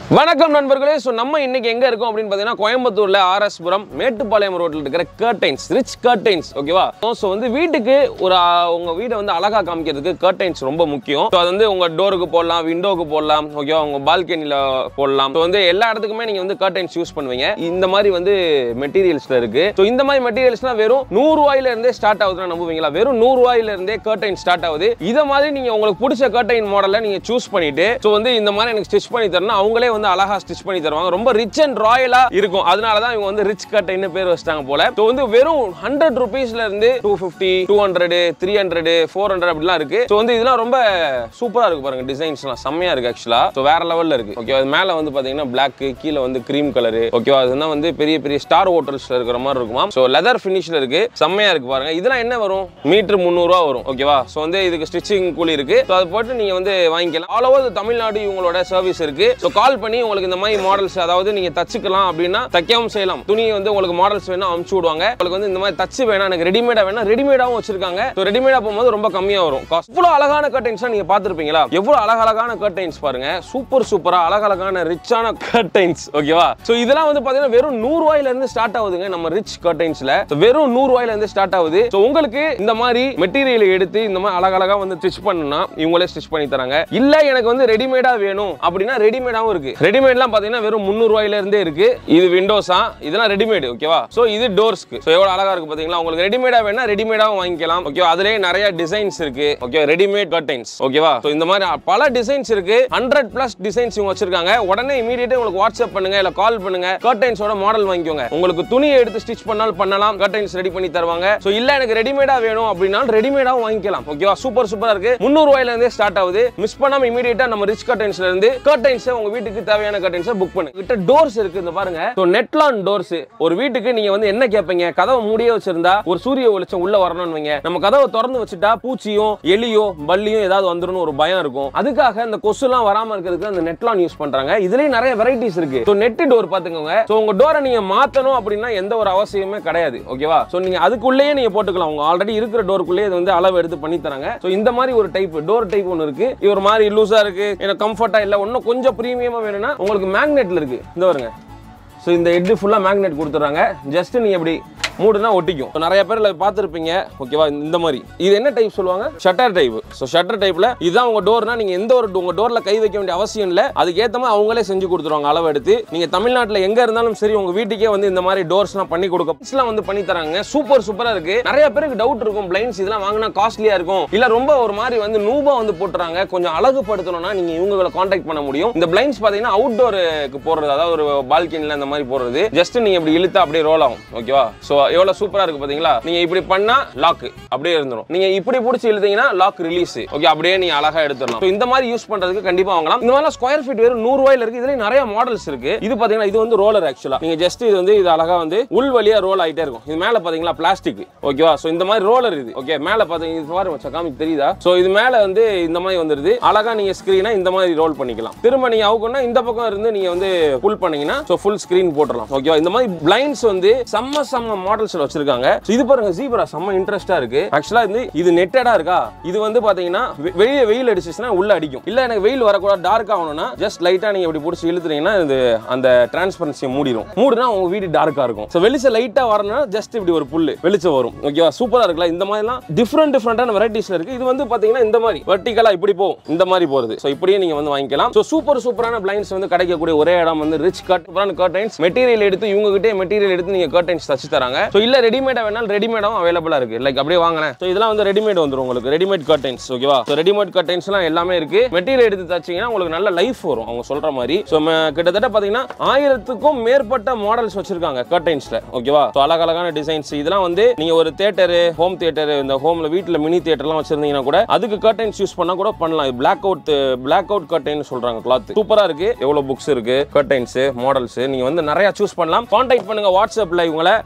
வணக்கம் நண்பர்களே ஸோ நம்ம இன்னைக்கு எங்க இருக்கோம் அப்படின்னு பார்த்தீங்கன்னா கோயம்புத்தூர்ல ஆர்எஸ் புரம் மேட்டுப்பாளையம் ரோட்ல இருக்கிற கர்டைன்ஸ் ரிச் கர்டைன்ஸ் ஓகேவா ஸோ வந்து வீட்டுக்கு ஒரு ஆ, உங்க வீடை வந்து அழகா காமிக்கிறதுக்கு கர்டைன்ஸ் ரொம்ப முக்கியம் ஸோ அது வந்து உங்க டோருக்கு போடலாம் விண்டோக்கு போடலாம் ஓகேவா உங்க பால்கனில போடலாம் ஸோ வந்து எல்லா இடத்துக்குமே நீங்க வந்து கர்டைன்ஸ் யூஸ் பண்ணுவீங்க இந்த மாதிரி வந்து மெட்டீரியல்ஸ்ல இருக்கு ஸோ இந்த மாதிரி மெட்டீரியல்ஸ்லாம் வெறும் நூறு ரூபாயில இருந்தே ஸ்டார்ட் ஆகுதுன்னு நம்புவீங்களா வெறும் நூறு ரூபாயில இருந்தே கர்டைன் ஸ்டார்ட் ஆகுது இதை மாதிரி நீங்க உங்களுக்கு பிடிச்ச கர்டைன் மாடலை நீங்க சூஸ் பண்ணிட்டு ஸோ வந்து இந்த மாதிரி எனக்கு ஸ்டிச் பண்ணி தரணும் அவங்களே வந்து அழகா ஸ்டிச் பண்ணி தருவாங்க ரொம்ப ரிச் அண்ட் ராயலா இருக்கும் அதனால தான் இவங்க வந்து ரிச் கர்டைன் பேர் வச்சிட்டாங்க போல ஸோ வந்து வெறும் ஹண்ட்ரட் ருபீஸ்ல இருந்து two fifty two hundred three hundred four hundred அப்படிலாம் இருக்கு ஸோ வந்து இதெல்லாம் ரொம்ப சூப்பரா இருக்கு பாருங்க டிசைன்ஸ்லாம் செம்மையா இருக்கு ஆக்சுவலா ஸோ வேற லெவல்ல இருக்கு ஓகே அது மேல வந்து பாத்தீங்கன்னா பிளாக் கீழே வந்து கிரீம் கலர் ஓகேவா அதுதான் வந்து பெரிய பெரிய ஸ்டார் ஹோட்டல்ஸ்ல இருக்கிற மாதிரி இருக்குமா ஸோ லெதர் ஃபினிஷ்ல இருக்கு செம்மையா இருக்கு பாருங்க இதெல்லாம் என்ன வரும் மீட்டர் முந்நூறுவா வரும் ஓகேவா ஸோ வந்து இதுக்கு ஸ்டிச்சிங் கூலி இருக்கு ஸோ அது போட்டு நீங்க வந்து வாங்கிக்கலாம் ஆல் ஓவர் தமிழ்நாடு இவங்களோட சர்வீஸ் இருக்கு ஸோ கால் பண்ணி உங்களுக்கு இந்த மாதிரி மாடல்ஸ் அதாவது நீங்க தச்சுக்கலாம் அப்படின்னா தைக்கவும் செய்யலாம் துணி வந்து உங்களுக்கு மாடல்ஸ் வேணா அமுச்சு விடுவாங்க உங்களுக்கு வந்து இந்த மாதிரி தச்சு வேணாம் எனக்கு ரெடிமேடா வேணா ரெடிமேடாவும் வச்சிருக்காங்க ஸோ ரெடிமேடா போகும்போது ரொம்ப கம்மியா வரும் காஸ்ட் இவ்வளவு அழகான கர்டைன்ஸ் நீங்க பார்த்திருப்பீங்களா எவ்வளவு அழகழகான கர்டைன்ஸ் பாருங்க சூப்பர் சூப்பரா அழகழகான ரிச்சான கர்டைன்ஸ் ஓகேவா ஸோ இதெல்லாம் வந்து பாத்தீங்கன்னா வெறும் நூறு ரூபாயில இருந்து ஸ்டார்ட் ஆகுதுங்க நம்ம ரிச் கர்டைன்ஸ்ல வெறும் நூறு ரூபாயில இருந்து ஸ்டார்ட் ஆகுது ஸோ உங்களுக்கு இந்த மாதிரி மெட்டீரியல் எடுத்து இந்த மாதிரி அழகழகா வந்து ஸ்டிச் பண்ணணும்னா இவங்களே ஸ்டிச் பண்ணி தராங்க இல்ல எனக்கு வந்து ரெடிமேடா வேணும் அப்படின்னா ரெடிமேடாவும் இருக்கு ரெடிமேட்லாம் பாத்தீங்கன்னா வெறும் முந்நூறு ரூபாயில இருந்தே இருக்கு இது விண்டோஸா இதெல்லாம் ரெடிமேட் ஓகேவா ஸோ இது டோர்ஸ்க்கு ஸோ எவ்வளவு அழகா இருக்கு பாத்தீங்களா உங்களுக்கு ரெடிமேடா வேணா ரெடிமேடாவும் வாங்கிக்கலாம் ஓகேவா அதுலயே நிறைய டிசைன்ஸ் இருக்கு ஓகே ரெடிமேட் கர்டைன்ஸ் ஓகேவா ஸோ இந்த மாதிரி பல டிசைன்ஸ் இருக்கு ஹண்ட்ரட் பிளஸ் டிசைன்ஸ் இவங்க வச்சிருக்காங்க உடனே இமீடியட்டா உங்களுக்கு வாட்ஸ்அப் பண்ணுங்க இல்ல கால் பண்ணுங்க கர்டைன்ஸோட மாடல் வாங்கிக்கோங்க உங்களுக்கு துணியை எடுத்து ஸ்டிச் பண்ணாலும் பண்ணலாம் கர்டைன்ஸ் ரெடி பண்ணி தருவாங்க ஸோ இல்ல எனக்கு ரெடிமேடா வேணும் அப்படின்னா ரெடிமேடாவும் வாங்கிக்கலாம் ஓகேவா சூப்பர் சூப்பரா இருக்கு முந்நூறு ரூபாயில இருந்தே ஸ்டார்ட் ஆகுது மிஸ் பண்ணாம இமீடியட்டா நம்ம ரிச் கர்டைன்ஸ்ல இருந்து கர்டைன்ஸ் உங்க வீட்டுக்கு தேவையான கர்டைன்ஸை புக் பண்ணு கிட்ட டோர்ஸ் இருக்கு இந்த பாருங்க ஸோ நெட்லான் டோர்ஸ் ஒரு வீட்டுக்கு நீங்க வந்து என்ன கேட்பீங்க கதவை மூடியே வச்சிருந்தா ஒரு சூரிய வெளிச்சம் உள்ள வரணும்னு வைங்க நம்ம கதவை திறந்து வச்சுட்டா பூச்சியும் எலியோ பல்லியும் ஏதாவது வந்துருன்னு ஒரு பயம் இருக்கும் அதுக்காக இந்த கொசுலாம் வராம இருக்கிறதுக்கு அந்த நெட்லான் யூஸ் பண்றாங்க இதுலயும் நிறைய வெரைட்டிஸ் இருக்கு ஸோ நெட் டோர் பாத்துக்கோங்க ஸோ உங்க டோரை நீங்க மாத்தணும் அப்படின்னா எந்த ஒரு அவசியமே கிடையாது ஓகேவா ஸோ நீங்க அதுக்குள்ளேயே நீங்க போட்டுக்கலாம் உங்க ஆல்ரெடி இருக்கிற டோருக்குள்ளேயே இது வந்து அளவு எடுத்து பண்ணி தராங்க ஸோ இந்த மாதிரி ஒரு டைப் டோர் டைப் ஒன்று இருக்கு இது ஒரு மாதிரி லூஸா இருக்கு எனக்கு கம்ஃபர்ட்டா இல்ல இன்னும் கொஞ்சம் பிரீமியமா வேணும்னா உங்களுக்கு மேக்னெட்ல இருக்கு இந்த வருங்க ஸோ இந்த ஹெட் ஃபுல்லாக மேக்னெட் கொடுத்துட்றாங்க ஜஸ்ட் நீ எப்படி மூடுனா ஒட்டிக்கும் So, நிறைய பேர் பார்த்துருப்பீங்க ஓகேவா இந்த மாதிரி இது என்ன டைப் சொல்லுவாங்க ஷட்டர் டைப் ஸோ ஷட்டர் டைப்ல இதுதான் உங்க டோர்னா நீங்க எந்த ஒரு உங்க டோர்ல கை வைக்க வேண்டிய அவசியம் இல்லை அதுக்கு ஏற்ற மாதிரி அவங்களே செஞ்சு கொடுத்துருவாங்க அளவு எடுத்து நீங்க தமிழ்நாட்டில் எங்க இருந்தாலும் சரி உங்க வீட்டுக்கே வந்து இந்த மாதிரி டோர்ஸ்லாம் பண்ணி கொடுக்க Kids-லாம் வந்து பண்ணி தராங்க சூப்பர் சூப்பரா இருக்கு நிறைய பேருக்கு டவுட் இருக்கும் பிளைண்ட்ஸ் இதெல்லாம் வாங்கினா காஸ்ட்லியா இருக்கும் இல்ல ரொம்ப ஒரு மாதிரி வந்து நூபா வந்து போட்டுறாங்க கொஞ்சம் அழகுபடுத்தணும்னா நீங்க இவங்களை காண்டாக்ட் பண்ண முடியும் இந்த பிளைண்ட்ஸ் பாத்தீங்கன்னா அவுட்டோருக்கு போடுறது அதாவது ஒரு பால்கனில இந்த மாதிரி போடுறது ஜஸ்ட் நீங்க இப்படி இழுத்தா அப்படியே ரோல் ஆகும் ஓகேவா சோ எவ்வளவு சூப்பரா இருக்கு பாத்தீங்களா நீங்க இப்படி பண்ணா லாக் அப்படியே இருந்துரும் நீங்க இப்படி பிடிச்சி இழுத்தீங்கன்னா லாக் ரிலீஸ் ஓகே அப்படியே நீங்க அழகா எடுத்துடலாம் So, இந்த மாதிரி யூஸ் பண்றதுக்கு கண்டிப்பா வாங்கலாம் இந்த மாதிரி ஸ்கொயர் ஃபீட் வெறும் நூறு ரூபாயில இருக்கு இதுல நிறைய மாடல்ஸ் இருக்கு இது பாத்தீங்கன்னா இது வந்து ரோலர் ஆக்சுவலா நீங்க ஜஸ்ட் இது வந்து இது அழகா வந்து உள் வழியா ரோல் ஆயிட்டே இருக்கும் இது மேல பாத்தீங்களா பிளாஸ்டிக் ஓகேவா சோ இந்த மாதிரி ரோலர் இது ஓகே மேல பாத்தீங்க இது பாருங்க மச்சான், காமிக்கு தெரியுதா சோ இது மேல வந்து இந்த மாதிரி வந்துருது அழகா நீங்க ஸ்கிரீனை இந்த மாதிரி ரோல் பண்ணிக்கலாம் திரும்ப நீங்க அவுக்கணும்னா இந்த பக்கம் இருந்து நீங்க வந்து புல் பண்ணீங்கன்னா சோ ஃபுல் ஸ்கிரீன் போட்டுடலாம் ஓகேவா இந்த மாதிரி பிளைண்ட்ஸ் வந்து செம்ம செம்ம மாடல்ஸ்ல வச்சிருக்காங்க So, இது பாருங்க ஜீப்ரா செம்ம இன்ட்ரெஸ்டா இருக்கு ஆக்சுவலா இது இது நெட்டடா இருக்கா இது வந்து பாத்தீங்கன்னா வெ- வெளியே வெயில் அடிச்சிச்சுன்னா உள்ள அடிக்கும் இல்ல எனக்கு வெயில் வரக்கூடாது டார்க் ஆகணும்னா ஜஸ்ட் லைட்டா நீங்க இப்படி பிடிச்சி இழுத்துறீங்கன்னா இது அந்த டிரான்ஸ்பரன்சியை மூடிடும் மூடுனா உங்க வீடு டார்க்கா இருக்கும் ஸோ வெளிச்சம் லைட்டா வரணும்னா ஜஸ்ட் இப்படி ஒரு புல்லு வெளிச்சம் வரும் ஓகேவா சூப்பரா இருக்குல்ல இந்த மாதிரிலாம் டிஃப்ரெண்ட் டிஃப்ரெண்டான வெரைட்டிஸ்ல இருக்கு இது வந்து பாத்தீங்கன்னா இந்த மாதிரி வெர்டிகலா இப்படி போகும் இந்த மாதிரி போறது ஸோ இப்படியே நீங்க வந்து வாங்கிக்கலாம் ஸோ சூப்பர் சூப்பரான பிளைண்ட்ஸ் வந்து கிடைக்கக்கூடிய ஒரே இடம் வந்து ரிச் கட் கர்டைன்ஸ் மெட்டீரியல் எடுத்து இவங்க கிட்டே மெட்டீரியல் எடுத்து நீங்க கர்டைன்ஸ் தச்சு தராங்க ஸோ இல்ல ரெடிமேடா வேணாலும் ரெடிமேடும் அவைலபிளா இருக்கு லைக் அப்படியே வாங்கினேன் ஸோ இதெல்லாம் வந்து ரெடிமேட் வந்துரும் உங்களுக்கு ரெடிமேட் கர்டைன்ஸ் ஓகேவா ஸோ ரெடிமேட் கர்டைன்ஸ்லாம் எல்லாமே இருக்கு மெட்டீரியல் எடுத்து தச்சீங்கன்னா உங்களுக்கு நல்ல லைஃப் வரும் அவங்க சொல்ற மாதிரி ஸோ கிட்டத்தட்ட பாத்தீங்கன்னா ஆயிரத்துக்கும் மேற்பட்ட மாடல்ஸ் வச்சிருக்காங்க கர்டைன்ஸ்ல ஓகேவா ஸோ அழகழகான டிசைன்ஸ் இதெல்லாம் வந்து நீங்க ஒரு தேட்டரு ஹோம் தியேட்டர் இந்த ஹோம்ல வீட்ல மினி தியேட்டர்லாம் வச்சிருந்தீங்கன்னா கூட அதுக்கு கர்டைன்ஸ் யூஸ் பண்ணா கூட பண்ணலாம் block out block out curtain சொல்றாங்க கிளாத் சூப்பரா இருக்கு எவ்வளவு புக்ஸ் இருக்கு கர்டைன்ஸ் மாடல்ஸ் நீங்க வந்து நிறைய சூஸ் பண்ணலாம் கான்டாக்ட் பண்ணுங்க வாட்ஸ்அப்ல இவங்கள இந்த மாதிரி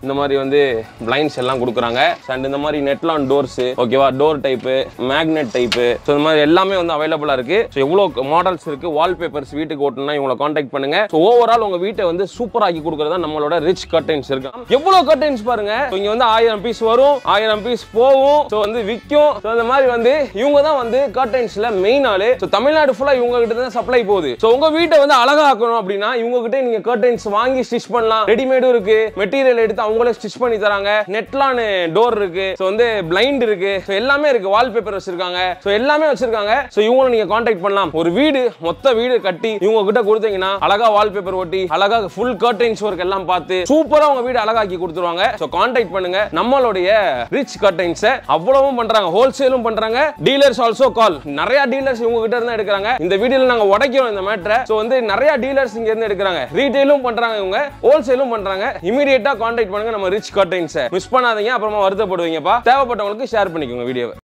வந்து பிளைண்ட்ஸ் எல்லாம் கொடுக்குறாங்க அண்ட் இந்த மாதிரி நெட்லான் டோர்ஸ் ஓகேவா door type magnet type so இந்த மாதிரி எல்லாமே வந்து அவைலபிளாக இருக்கு ஸோ எவ்வளோ மாடல்ஸ் இருக்கு வால்பேப்பர்ஸ் வீட்டுக்கு ஓட்டணும்னா இவங்களை காண்டாக்ட் பண்ணுங்க ஸோ ஓவரால் உங்க வீட்டை வந்து சூப்பர் ஆக்கி கொடுக்குறது தான் நம்மளோட ரிச் கர்டைன்ஸ் இருக்கு எவ்வளோ கர்டைன்ஸ் பாருங்க So இங்க வந்து ஆயிரம் பீஸ் வரும் ஆயிரம் பீஸ் போகும் ஸோ வந்து விற்கும் ஸோ இந்த மாதிரி வந்து இவங்க தான் வந்து கர்டைன்ஸ்ல மெயின் ஆளு ஸோ தமிழ்நாடு ஃபுல்லாக இவங்க கிட்ட தான் சப்ளை போகுது ஸோ உங்க வீட்டை வந்து அழகா ஆக்கணும் அப்படின்னா இவங்க கிட்ட நீங்க கர்டைன்ஸ் வாங்கி ஸ்டிச் பண்ணலாம் ரெடிமேடும் இருக்கு மெட்டீரியல் எடுத்து அவங்களே ஸ்டிச் பண்ணி தராங்க நெட்லான் டோர் இருக்கு ஸோ வந்து பிளைண்ட் இருக்கு ஸோ எல்லாமே இருக்கு வால்பேப்பர் வச்சிருக்காங்க ஸோ எல்லாமே வச்சிருக்காங்க ஸோ இவங்களை நீங்க காண்டாக்ட் பண்ணலாம் ஒரு வீடு மொத்த வீடு கட்டி இவங்க கிட்ட கொடுத்தீங்கன்னா அழகா வால்பேப்பர் ஒட்டி அழகா ஃபுல் கர்டைன்ஸ் ஒர்க் எல்லாம் பார்த்து சூப்பரா உங்க வீடு அழகாக்கி கொடுத்துருவாங்க ஸோ காண்டாக்ட் பண்ணுங்க நம்மளுடைய ரிச் கர்டைன்ஸ் அவ்வளவும் பண்றாங்க ஹோல்சேலும் பண்றாங்க டீலர்ஸ் ஆல்சோ கால் நிறைய டீலர்ஸ் இவங்க கிட்ட இருந்து எடுக்கிறாங்க இந்த வீடியோல நாங்க உடைக்கிறோம் இந்த மேட்டரை ஸோ வந்து நிறைய டீலர்ஸ் இங்க இருந்து எடுக்கிறாங்க ரீட்டைலும் பண்றாங்க இவங்க ஹோல்சேலும் பண்றாங்க இமீடியட்டா காண்டாக்ட் பண்ணுங்க நம்ம ரிச் கர்டைன்ஸ் மிஸ் பண்ணாதீங்க அப்புறமா வருத்தப்படுவீங்கப்பா தேவைப்பட்டவங்களுக்கு ஷேர் பண்ணிக்கோங்க வீடியோவை